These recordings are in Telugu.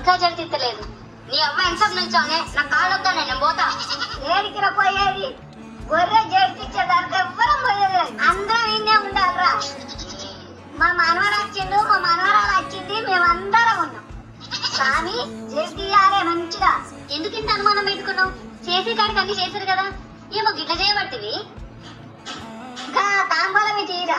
ఇంకా జడితిత్తలేదు నీ అవ్వ ఎంతసేపు నుంచోనే నా కాళ్ళు వద్దా నేను పోతా ఏడికిరా పోయేది గొర్రె చేర్పించేదానికి ఎవ్వరం పోయేది లేదు. అందరం ఇన్నే ఉండాలిరా మా మనవడు వచ్చిండు మా మనవరాలు వచ్చింది మేమందరం ఉన్నాం స్వామి చేయాలే మంచిగా ఎందుకు ఇంత అనుమానం పెట్టుకున్నావు చేసే కాడికి అన్ని చేశారు కదా ఏమో గిట్ల చేయబట్టివి ఇంకా తాంబూలం తీరా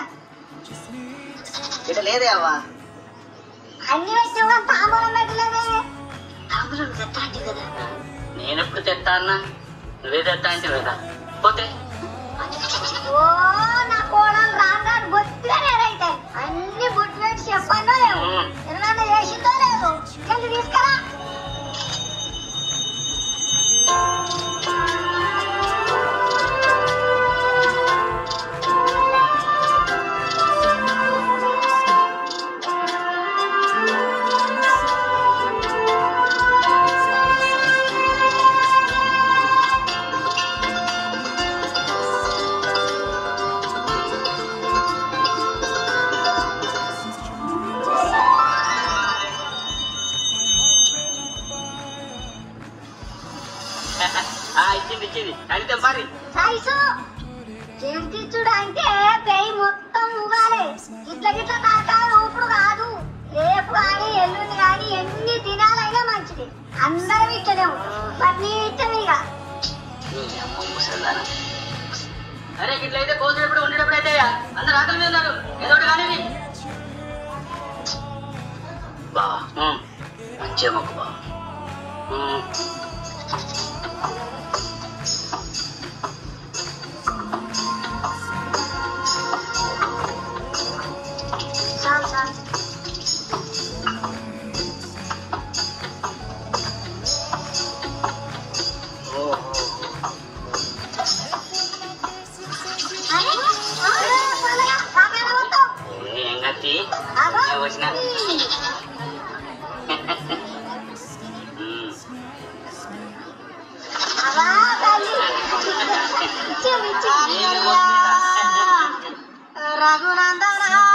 ఇట లేదే అవ్వా అన్ని పెట్టి కూడా తాంబూలం పెట్టలేదే తాంబూలం తెత్తాంటి కదా నేనెప్పుడు తెస్తా అన్నా నువ్వే తెస్తా అంటే కదా పోతే ఓ నా కోడలు రాగానే బొత్తిగా నేరైతే అన్ని బుట్టు పెట్టి చెప్పానో లేవు ఉమ్. ఏమన్నా చేసిందో లేదు వెళ్ళి తీసుకురా ఆ, ఇచ్చింది ఇచ్చింది అడిగితే మరి సైజు చేతిచ్చుడు అంటే పెయి మొత్తం ఊగాలి ఇట్లా గిట్ల తరకాయ ఊపుడు కాదు రేపు కానీ ఎల్లుండి కానీ ఎన్ని దినాలైనా మంచిది అందరం ఇట్లనే ఉంటాం మరి నీ ఇష్టం ఇక నీ అమ్మ ముసల్దానా. అరే ఇట్లయితే కోసేటప్పుడు ఉండేటప్పుడు అయితే అందరు ఆకలి మీద ఉన్నారు ఏదో ఒకటి కానీ బా మంచిగా మొక్కు బా చాలు చాలు అరే, అరే, త్వరగా, రాగానే వస్తావు. ఏం కత్తి అగో. నేను వచ్చిన అవా, తల్లి. ఇచ్చేది, ఇచ్చేది. నేను వచ్చిన రఘునందనా